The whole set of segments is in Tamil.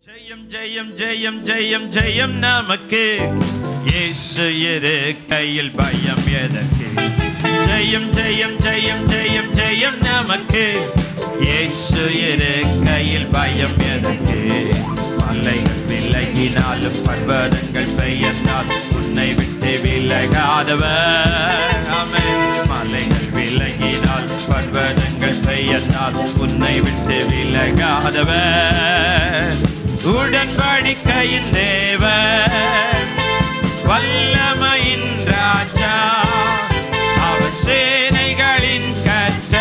ஜெயம் ஜெயம் ஜெயம் ஜெயம் ஜெயம் நமக்கு இயேசு இரு கையில் பயம் எதற்கு ஜெயம் ஜெயம் ஜெயம் ஜெயம் ஜெயம் நமக்கு இயேசு இரு கையில் பயம் எதற்கு மலைகள் விலகினாலும் பர்வதங்கள் பெயர்ந்தால் உன்னை விட்டு விலகாதவர் ஆமென் மலைகள் விலகினால் பர்வதங்கள் பெயர்ந்தால் உன்னை விட்டு விலகாதவர் உடன்படிக்கையின் தேவர் வல்லமையின் ராஜா அவர் சேனைகளின் கற்ற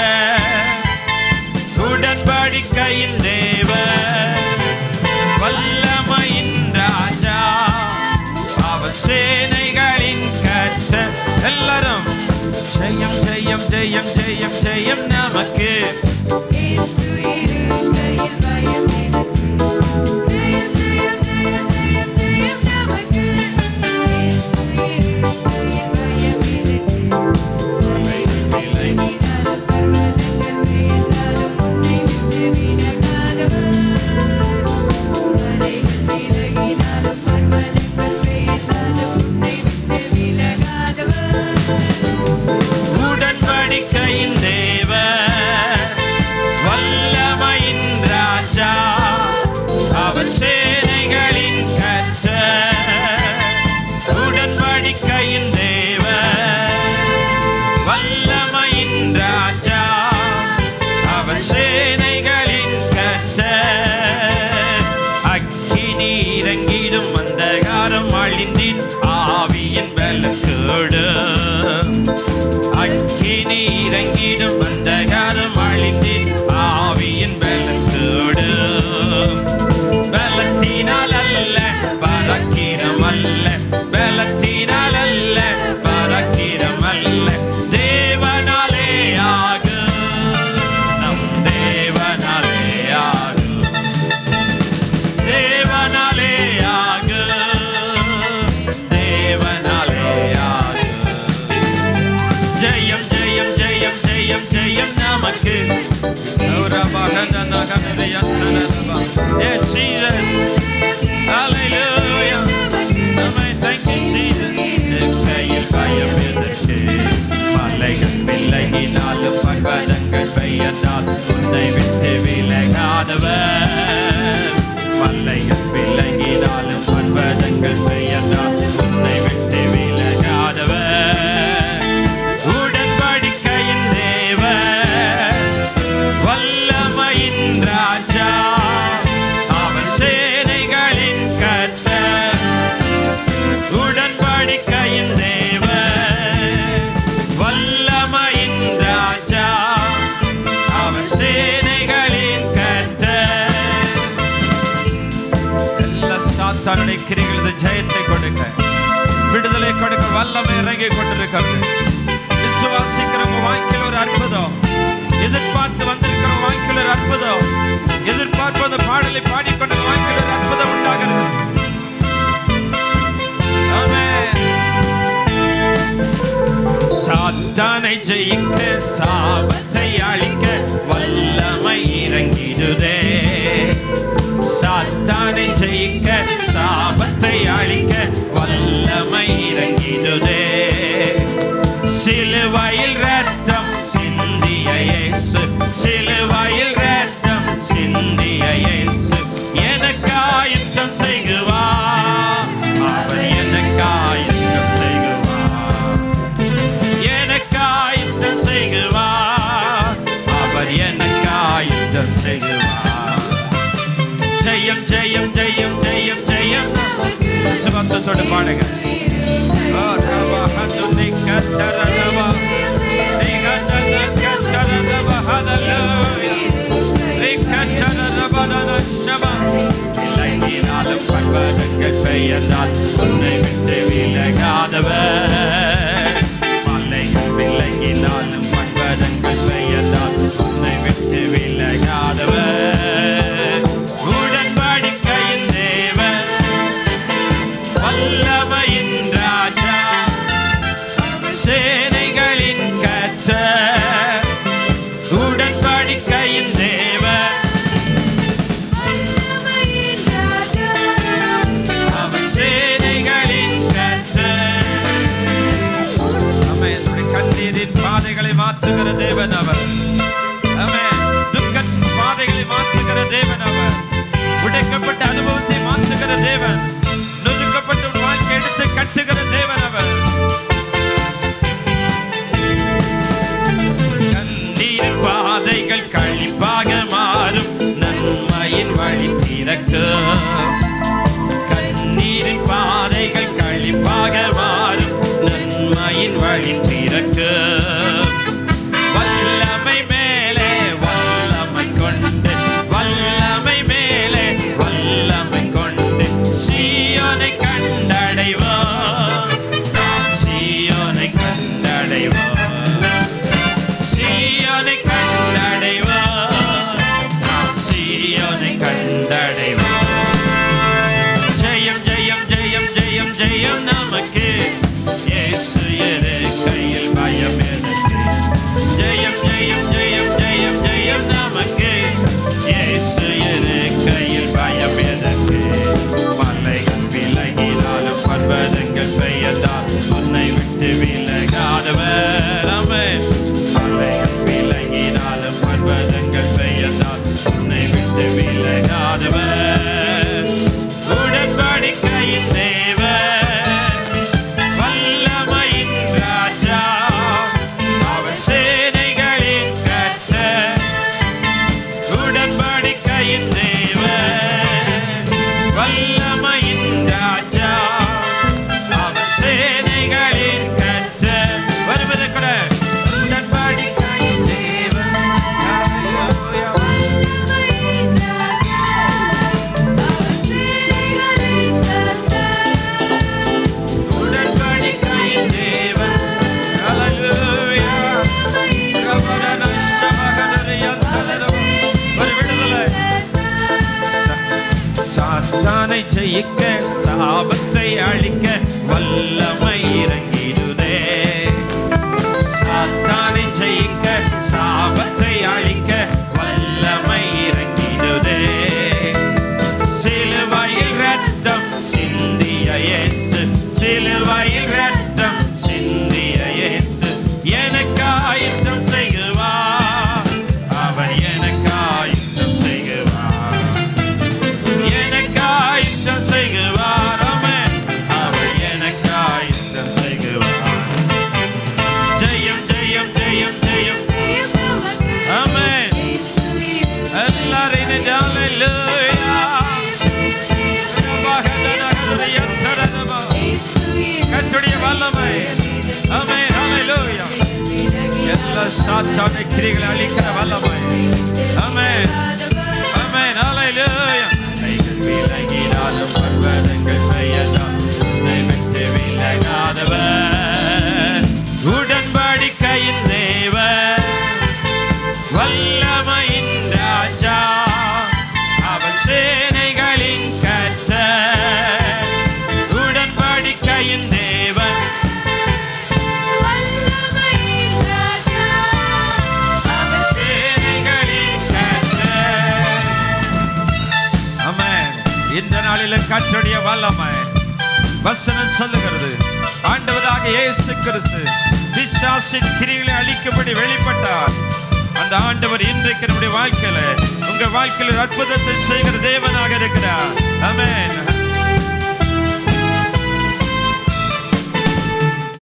உடன்படிக்கையின் தேவர் வல்லமையின் ராஜா அவர் சேனைகளின் கற்ற எல்லாரும் ஜெயம் ஜெயம் ஜெயம் ஜெயம் ஜெயம் நமக்கு இயேசு இரு கையில் பயம் எதற்கு ஜெயம் ஜெயம் ஜெயம் ஜெயம் ஜெயம் நமக்கு இயேசு இரு கையில் பயம் எதற்கு விலகினாலும் பர்வதங்கள் பெயர்ந்தாலும் உன்னை விட்டு விலகாதவர் மலைகள் விலகினாலும் பர்வதங்கள் பெயர்ந்தாலும் உன்னை விட்டு விலகாதவர் உடன்படிக்கையின் தேவர் வல்லமையின் ராஜா அவர் சேனைகளின் கற்ற உடன்படிக்கையின் தேவர் வல்லமையின் ராஜா அவர் சேனைகளின் கற்ற அக்கினி இறங்கிடும் அந்தகாரம் அழிந்தின் ஆவியின் பலத்தோடு அக்கினி இறங்கிடும் அந்தகாரம் அழிந்தின் ஆவியின் பலத்தோடு பலத்தினால் அல்ல பறக்கிறம் அல்ல பலத்தினால் அல்ல பறக்கிறம் அல்ல தேவனாலே ஆகும் நம் தேவனாலே ஆகும் தேவனாலே ஆகும் தேவனாலே ஆகும் ஜெயம் ஜெயம் ஜெயம் ஜெயம் ஜெயம் நமக்கு Yeah, Jesus. Hallelujah. Amen. Thank you, Jesus. கையில் பயம் எதற்கு? மலைகள் விலகினாலும் பர்வதங்கள் பெயர்ந்தால் உன்னை விட்டு விலகாதவர் மலைகள் விலகினாலும் பர்வதங்கள் பெயர்ந்தால் உன்னை விட்டு விலகாதவர் உடன்படிக்கையின் தேவர் வல்லமையின் ராஜா அவர் சேனைகளின் கர்த்தர் உடன்படிக்கையின் தேவர் வல்லமையின் ராஜா அவர் சேனைகளின் கர்த்தர் எல்லா சாத்தானுடைய கிரிகளது ஜெயத்தை கொடுக்க விடுதலை கொடுக்க வல்லமை இறங்கி கொண்டிருக்கிறது விசுவாசிக்கிறவங்க வாய்க்கில் ஒரு அற்புதம் எதிர்பார்த்து வந்திருக்கிற வாய்க்கில் ஒரு அற்புதம் எதிர்பார்த்து அந்த பாடலை பாடிக்கொண்ட வாய்க்கில் ஒரு அற்புதம் உண்டாகிறது ஆமென். சாத்தானை ஜெயிக்க சாபத்தை அழிக்க வல்லமை இறங்கிடுதே சாத்தானை ஜெயிக்க சாபத்தை அழிக்க வல்லமை இறங்கிடுதே சிலுவையில் ரத்தம் சிந்திய இயேசு சிலுவையில் ரத்தம் சிந்திய இயேசு எனக்காயுத்தம் செய்குவா அவர் எனக்காயுத்தம் செய்குவா எனக்காயுத்தம் செய்குவா அவர் எனக்காயுத்தம் செய்குவா ஜெயம் ஜெயம் ஜெயம் ஜெயம் ஜெயம் விசுவாசத்தோடு பாடுங்க ஓ, ரவா, ஹதுனி, கத்தர, ரவா. ரிகதன, கத்தர, ரவா, ஹalleluya. ரிகத்தர, ரவா, நன, ஷபா. விலகினாலும் பர்வதங்கள் பெயர்ந்தால் உன்னை விட்டு விலகாதவர் மலைகள் விலகினாலும் பர்வதங்கள் பெயர்ந்தால் உன்னை விட்டு விலகாதவர் உடன்படிக்கையின் தேவன் வல்லமையின் ராஜா சேனைகளின் கர்த்தர் உடன்படிக்கையின் தேவன் மாற்றுகிற தேவன் அவர் ஆமென் துக்க பாதைகளை மாற்றுகிற தேவன் அவர் உடைக்கப்பட்ட அனுபவத்தை மாற்றுகிற தேவன் நொறுக்கப்பட்ட உன் வாழ்க்கை எடுத்து கட்டுகிற தேவன் அவர் கண்ணீரின் பாதைகள் கழிப்பாக மாறும் நன்மையின் வழி திறக்கும் கண்ணீரின் பாதைகள் கழிப்பாக மாறும் நன்மையின் வழி திறக்கும் வல்லமை மேலே வல்லமை கொண்டு வல்லமை மேலே வல்லமை கொண்டு சீயோனை கண்டடைவோம் நாம் சீயோனை கண்டடைவோம் சீயோனை கண்டடைவோம் நாம் சீயோனை கண்டடைவோம் ஜெயம் ஜெயம் ஜெயம் ஜெயம் ஜெயம் நமக்கு இயேசு இரு கையில் பயம் எதற்கு ஜெயம் ஜெயம் ஜெயம் ஜெயம் ஜெயம் நமக்கு இயேசு இரு கையில் பயம் எதற்கு மலைகள் விலகினாலும் பர்வதங்கள் பெயர்ந்தால் உன்னை விட்டு விலகாதவர் ஆமென் மலைகள் விலகினாலும் பர்வதங்கள் பெயர்ந்தால் உன்னை விட்டு விலகாதவர் உடன்படிக்கையின் தேவன் வல்லமையின் ராஜா அவர் சேனைகளின் கர்த்தர் உடன்படிக்கையின் தேவன் வல்லமையின் ராஜா அவர் சேனைகளின் கர்த்தர் வருவது கூட உடன்படிக்கையின் தேவன் உடன்படிக்கையின் தேவன் ஹalleluya ரபரன ஷமகனரியந்தரவ ஒரு விடுதலை சாத்தானை ஜெயிக்க சாபத்தை அழிக்க வல்லமை இறங்கிடுதே சாத்தானை ஜெயிக்க சாபத்தை அழிக்க வல்லமை இறங்கிடுதே சிலுவையில் ரத்தம் சிந்திய இயேசு சிலுவையில் ரத்தம் சிந்திய இயேசு எனக்காயுத்தம் செய்குவார் அவர் எனக்காயுத்தம் செய்குவார் எனக்காயுத்தம் செய்குவார் ஆமென் அவர் எனக்காயுத்தம் செய்குவார் ஜெயம் ஜெயம் ஜெயம் ஜெயம் ஆமென் எல்லாரும் இணைந்து ஹalleluya கர்த்தருடைய வல்லமை ஆமென் ஹalleluya எல்லா சாத்தானை கிரிகளை அழிக்கிற வல்லமை ஆமென் ஆமென் ஹalleluya கைகள் விலகினாலும் பர்வதங்கள் பெயர்ந்தால் உன்னை விட்டு விலகாதவர் உடன்படிக்கையின் தேவன் வல்லமையின் ராஜா அவர் சேனைகளின் கர்த்தர் உடன்படிக்கையின் தேவன் சேனைகளின் கர்த்தர் ஆமென் இந்த நாளில கர்த்தருடைய வல்லமை வசனம் சொல்லுகிறது ஆண்டவராக இயேசு கிறிஸ்து பிசாசின் கிரிகளை அழிக்கும்படி வெளிப்பட்டார் அந்த ஆண்டவர் இன்றைக்கு நம்முடைய வாழ்க்கையில உங்க வாழ்க்கையில ஒரு அற்புதத்தை செய்கிற தேவனாக இருக்கிறார் ஆமென்